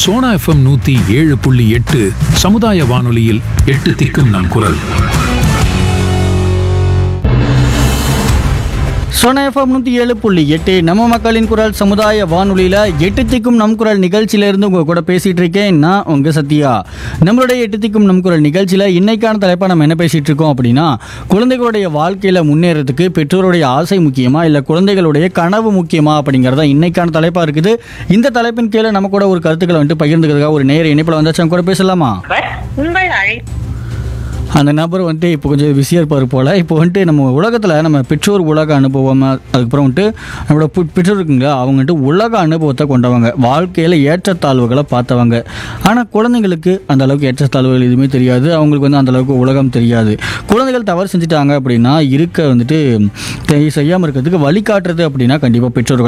Sona FM நூத்தி ஏழு புள்ளி எட்டு சமுதாய வானொலியில் எட்டு திக்கும் நம் குரல் சோனா எஃப்எம் நூற்றி ஏழு புள்ளி எட்டு நம்ம மக்களின் குரல் சமுதாய வானொலியில் எட்டு திக்கும் நம் குரல் நிகழ்ச்சியிலேருந்து உங்கள் கூட பேசிகிட்டு இருக்கேன் நான் உங்கள் சத்யா நம்மளுடைய எட்டு திக்கும் நம் குரல் நிகழ்ச்சியில் இன்னைக்கான தலைப்பாக நம்ம என்ன பேசிகிட்டு இருக்கோம் அப்படின்னா குழந்தைகளுடைய வாழ்க்கையில் முன்னேறதுக்கு பெற்றோருடைய ஆசை முக்கியமா இல்லை குழந்தைகளுடைய கனவு முக்கியமா அப்படிங்கிறதா இன்னைக்கான தலைப்பாக இருக்குது இந்த தலைப்பின் கீழே நம்ம கூட ஒரு கருத்துக்களை வந்துட்டு பகிர்ந்துக்கிறதுக்காக ஒரு நேர இணைப்பில் வந்தாச்சு அவங்க கூட பேசலாமா அவர் உங்கள் அழை அந்த நபர் வந்துட்டு இப்போ கொஞ்சம் பிஸியாக இருப்பார் போல் இப்போ வந்துட்டு நம்ம உலகத்தில் நம்ம பெற்றோர் உலக அனுபவம் அதுக்கப்புறம் வந்துட்டு நம்மளோட பெ- பெற்றோர் இருக்குங்களா அவங்க வந்துட்டு உலக அனுபவத்தை கொண்டவங்க வாழ்க்கையில் ஏற்றத்தாழ்வுகளை பார்த்தவங்க ஆனால் குழந்தைங்களுக்கு அந்த அளவுக்கு ஏற்றத்தாழ்வுகள் எதுவுமே தெரியாது அவங்களுக்கு வந்து அந்த அளவுக்கு உலகம் தெரியாது குழந்தைகள் தவறு செஞ்சுட்டாங்க அப்படின்னா இருக்க வந்துட்டு செய்யாமல் இருக்கிறதுக்கு வழிகாட்டுறது அப்படின்னா கண்டிப்பாக பெற்றோர்கள்